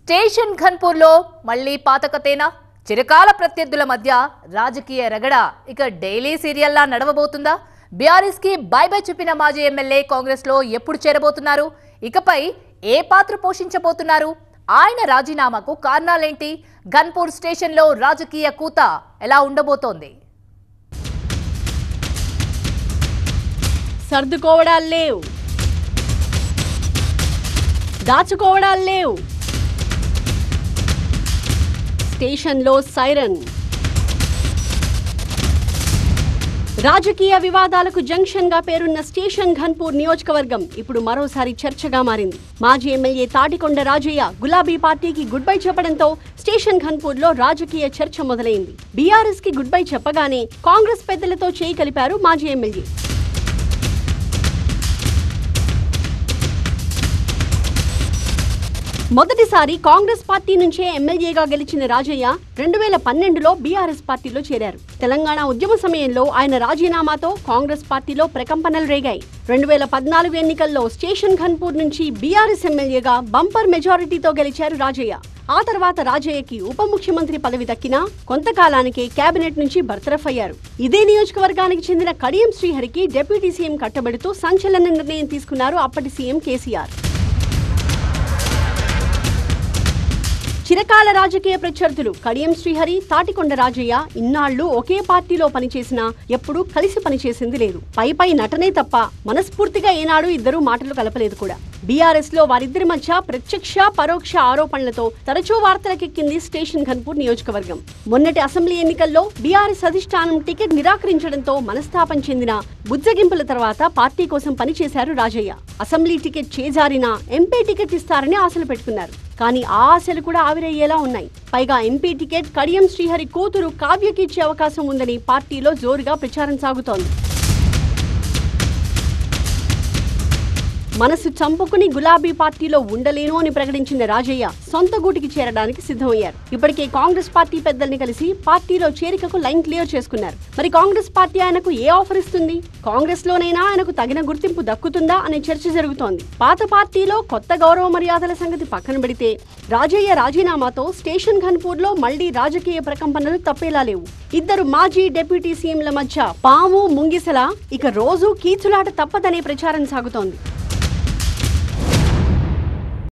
station ఘన్పూర్లో మళ్ళీ పాతకతేనా చిరకాల ప్రత్యర్థుల మధ్య రాజకీయ రగడ ఇక డైలీ సీరియల్లా నడవబోతుందా బీఆర్ఎస్ కి బై బై చెప్పిన మాజీ ఎమ్మెల్యే కాంగ్రెస్ లో ఎప్పుడు చేరబోతున్నారు ఇకపై ఏ పాత్ర పోషించబోతున్నారు ఆయన రాజీనామాకు కారణాలేంటి ఘన్పూర్ స్టేషన్లో రాజకీయ కూత ఎలా ఉండబోతోంది సర్దుకోవడాలు లేవు దాచుకోవడాలు లేవు స్టేషన్లో సైరన్ రాజకీయ వివాదాలకు జంక్షన్ గా పేరున్న స్టేషన్ ఘన్పూర్ నియోజకవర్గం ఇప్పుడు మరోసారి చర్చగా మారింది మాజీ ఎమ్మెల్యే తాటికొండ రాజయ్య గులాబీ పార్టీకి గుడ్ బై చెప్పడంతో స్టేషన్ ఘన్పూర్ లో రాజకీయ చర్చ మొదలైంది బీఆర్ఎస్ కి గుడ్ బై చెప్పగానే కాంగ్రెస్ పెద్దలతో చేయి కలిపారు మాజీ ఎమ్మెల్యే మొదటిసారి కాంగ్రెస్ పార్టీ నుంచే ఎమ్మెల్యేగా గెలిచిన రాజయ్య రెండు వేల పన్నెండులో బీఆర్ఎస్ పార్టీలో చేరారు తెలంగాణ ఉద్యమ సమయంలో ఆయన రాజీనామాతో కాంగ్రెస్ పార్టీలో ప్రకంపనలు రేగాయి రెండు వేల పద్నాలుగు ఎన్నికల్లో స్టేషన్ ఘన్పూర్ నుంచి బీఆర్ఎస్ ఎమ్మెల్యేగా బంపర్ మెజారిటీతో గెలిచారు రాజయ్య ఆ తర్వాత రాజయ్యకి ఉప ముఖ్యమంత్రి పదవి దక్కినా కొంతకాలానికే కేబినెట్ నుంచి బర్తరఫ్ అయ్యారు ఇదే నియోజకవర్గానికి చెందిన కడియం శ్రీహరికి డిప్యూటీ సీఎం కట్టబెడుతూ సంచలన నిర్ణయం తీసుకున్నారు అప్పటి సీఎం కేసీఆర్ చిరకాల రాజకీయ ప్రత్యర్థులు కడియం శ్రీహరి తాటికొండ రాజయ్య ఇన్నాళ్లు ఒకే పార్టీలో పనిచేసినా ఎప్పుడూ కలిసి పనిచేసింది లేదు పై పై నటనే తప్ప మనస్ఫూర్తిగా ఏనాడు ఇద్దరు మాటలు కలపలేదు కూడా బీఆర్ఎస్ లో వారిద్దరి మధ్య ప్రత్యక్ష పరోక్ష ఆరోపణలతో తరచూ వార్తలకెక్కింది స్టేషన్ ఘన్పూర్ నియోజకవర్గం మొన్నటి అసెంబ్లీ ఎన్నికల్లో బీఆర్ఎస్ అధిష్టానం టికెట్ నిరాకరించడంతో మనస్తాపం చెందిన బుజ్జగింపుల తర్వాత పార్టీ కోసం పనిచేశారు రాజయ్య అసెంబ్లీ టికెట్ చేజారినా ఎంపీ టికెట్ ఇస్తారని ఆశలు పెట్టుకున్నారు కానీ ఆ ఆశలు కూడా ఆవిరయ్యేలా ఉన్నాయి పైగా ఎంపీ టికెట్ కడియం శ్రీహరి కూతురు కావ్యకి ఇచ్చే అవకాశం ఉందని పార్టీలో జోరుగా ప్రచారం సాగుతోంది మనసు చంపుకుని గులాబీ పార్టీలో ఉండలేను అని ప్రకటించిన రాజయ్య సొంత గూటికి చేరడానికి సిద్ధమయ్యారు ఇప్పటికే కాంగ్రెస్ పార్టీ పెద్దల్ని కలిసి పార్టీలో చేరికకు లైన్ క్లియర్ చేసుకున్నారు మరి కాంగ్రెస్ పార్టీ ఆయనకు ఏ ఆఫర్ ఇస్తుంది కాంగ్రెస్ లోనైనా ఆయనకు తగిన గుర్తింపు దక్కుతుందా అనే చర్చ జరుగుతోంది పాత పార్టీలో కొత్త గౌరవ మర్యాదల సంగతి పక్కన పెడితే రాజయ్య రాజీనామాతో స్టేషన్ ఘన్పూర్ లో మళ్లీ రాజకీయ ప్రకంపనలు తప్పేలా లేవు ఇద్దరు మాజీ డిప్యూటీ సీఎంల మధ్య పాము ముంగిసల ఇక రోజు కీచులాట తప్పదనే ప్రచారం సాగుతోంది